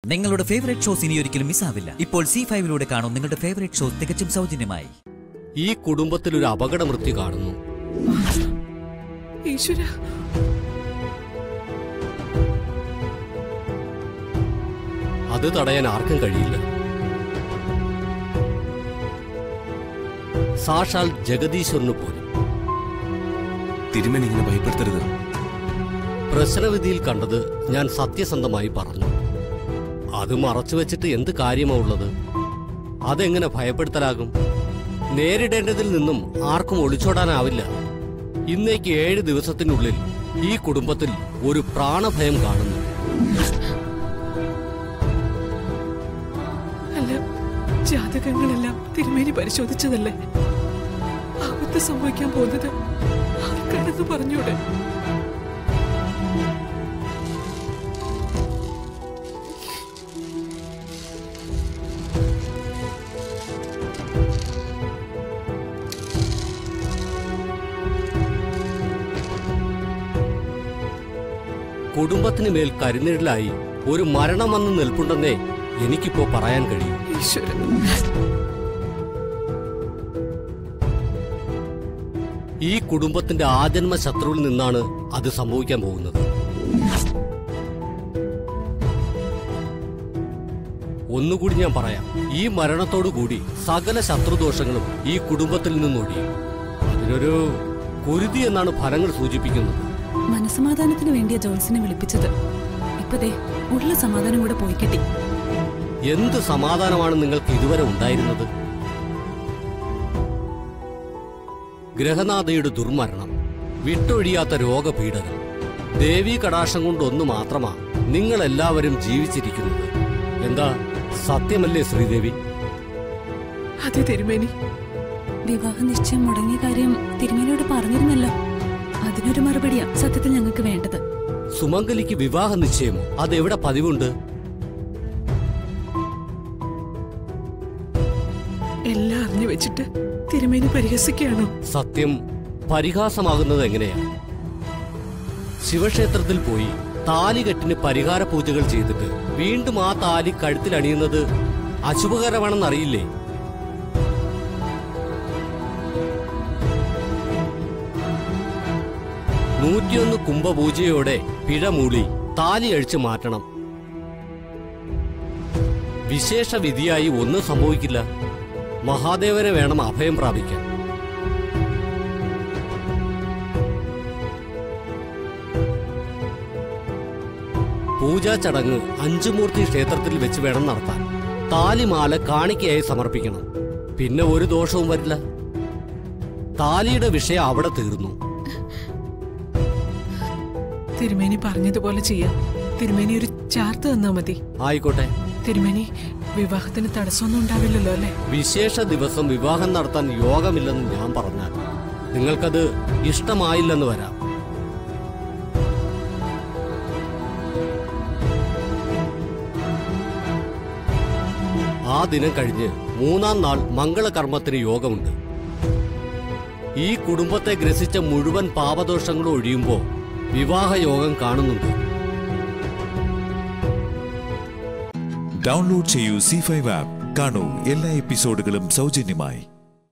നിങ്ങളുടെ favourite shows ഇനി ഒരിക്കലും മിസ്സാവില്ല ഇപ്പോൾ സി ഫൈവിലൂടെ കാണും നിങ്ങളുടെ ഫേവറേറ്റ് ഷോ തികച്ചും സൗജന്യമായി ഈ കുടുംബത്തിൽ ഒരു അപകട മൃത്യു കാണുന്നു ഈശ്വര അത് തടയാൻ ആർക്കും കഴിയില്ല സാക്ഷാൽ ജഗദീശ്വരന് പോലും തിരുമേനി ഇങ്ങനെ ഭയപ്പെടുത്തരുത് പ്രശ്നവിധിയിൽ കണ്ടത് ഞാൻ സത്യസന്ധമായി പറഞ്ഞു അത് മറച്ചു വെച്ചിട്ട് എന്ത് കാര്യമാ ഉള്ളത് അതെങ്ങനെ ഭയപ്പെടുത്തലാകും നേരിടേണ്ടതിൽ നിന്നും ആർക്കും ഒളിച്ചോടാനാവില്ല ഇന്നേക്ക് ഏഴ് ദിവസത്തിനുള്ളിൽ ഈ കുടുംബത്തിൽ ഒരു പ്രാണഭയം കാണുന്നു അല്ല ജാതകങ്ങളെല്ലാം തിരുമേനി പരിശോധിച്ചതല്ലേ ആപത്ത് സംഭവിക്കാൻ പോകുന്നത് ആർക്കാണെന്ന് പറഞ്ഞൂടെ കുടുംബത്തിന് മേൽ കരുനിഴലായി ഒരു മരണം വന്ന് നിൽപ്പുണ്ടെന്നേ എനിക്കിപ്പോ പറയാൻ കഴിയും ഈശ്വര ഈ കുടുംബത്തിന്റെ ആജന്മ ശത്രുവിൽ നിന്നാണ് അത് സംഭവിക്കാൻ പോകുന്നത് ഒന്നുകൂടി ഞാൻ പറയാം ഈ മരണത്തോടു കൂടി സകല ശത്രുദോഷങ്ങളും ഈ കുടുംബത്തിൽ നിന്നൊഴിയും അതിനൊരു കുരുതി എന്നാണ് ഫലങ്ങൾ സൂചിപ്പിക്കുന്നത് മനസമാധാനത്തിന് വേണ്ടിയ ജോൾസിനെ വിളിപ്പിച്ചത് ഇപ്പതേ ഉള്ള സമാധാനം കൂടെ പോയി കിട്ടി എന്ത് സമാധാനമാണ് നിങ്ങൾക്ക് ഇതുവരെ ഉണ്ടായിരുന്നത് ഗ്രഹനാഥയുടെ ദുർമരണം വിട്ടൊഴിയാത്ത രോഗപീഠകൾ ദേവീ കടാക്ഷം കൊണ്ടൊന്നു മാത്രമാ നിങ്ങൾ എല്ലാവരും ജീവിച്ചിരിക്കുന്നത് എന്താ സത്യമല്ലേ ശ്രീദേവി അതെ തിരുമേനി വിവാഹ നിശ്ചയം മുടങ്ങിയ കാര്യം തിരുമേനിയോട് പറഞ്ഞിരുന്നല്ലോ അതിനൊരു മറുപടിയാ സത്യത്തിൽ ഞങ്ങൾക്ക് വേണ്ടത് സുമംഗലിക്ക് വിവാഹ നിശ്ചയമോ അതെവിടെ പതിവുണ്ട് എല്ലാം അറിഞ്ഞു വെച്ചിട്ട് തിരുമേനി പരിഹസിക്കുകയാണോ സത്യം പരിഹാസമാകുന്നത് എങ്ങനെയാ ശിവക്ഷേത്രത്തിൽ പോയി താലികെട്ടിന് പരിഹാര പൂജകൾ ചെയ്തിട്ട് വീണ്ടും ആ താലി കഴുത്തിൽ അണിയുന്നത് അശുഭകരമാണെന്നറിയില്ലേ നൂറ്റിയൊന്ന് കുംഭപൂജയോടെ പിഴമൂളി താലി അഴിച്ചു മാറ്റണം വിശേഷ വിധിയായി ഒന്നും സംഭവിക്കില്ല മഹാദേവനെ വേണം അഭയം പ്രാപിക്കാൻ പൂജാ ചടങ്ങ് അഞ്ചുമൂർത്തി ക്ഷേത്രത്തിൽ വെച്ച് വേണം നടത്താൻ താലിമാല കാണിക്കയായി സമർപ്പിക്കണം പിന്നെ ഒരു ദോഷവും വരില്ല താലിയുടെ വിഷയം അവിടെ തീർന്നു തിരുമേനി പറഞ്ഞതുപോലെ ചെയ്യാം തിരുമേനി ഒരു ചാർത്ത് തന്നാ മതി ആയിക്കോട്ടെ തിരുമേനി വിവാഹത്തിന് തടസ്സമൊന്നും ഉണ്ടാവില്ലല്ലോ അല്ലേ വിശേഷ ദിവസം വിവാഹം നടത്താൻ യോഗമില്ലെന്ന് ഞാൻ പറഞ്ഞാൽ നിങ്ങൾക്കത് ഇഷ്ടമായില്ലെന്ന് വരാം ആ ദിനം കഴിഞ്ഞ് മൂന്നാം നാൾ മംഗളകർമ്മത്തിന് യോഗമുണ്ട് ഈ കുടുംബത്തെ ഗ്രസിച്ച മുഴുവൻ പാപദോഷങ്ങളും ഒഴിയുമ്പോൾ വിവാഹ യോഗം കാണുന്നുണ്ട് ഡൗൺലോഡ് ചെയ്യൂ സി ഫൈവ് ആപ്പ് കാണൂ എല്ലാ എപ്പിസോഡുകളും സൗജന്യമായി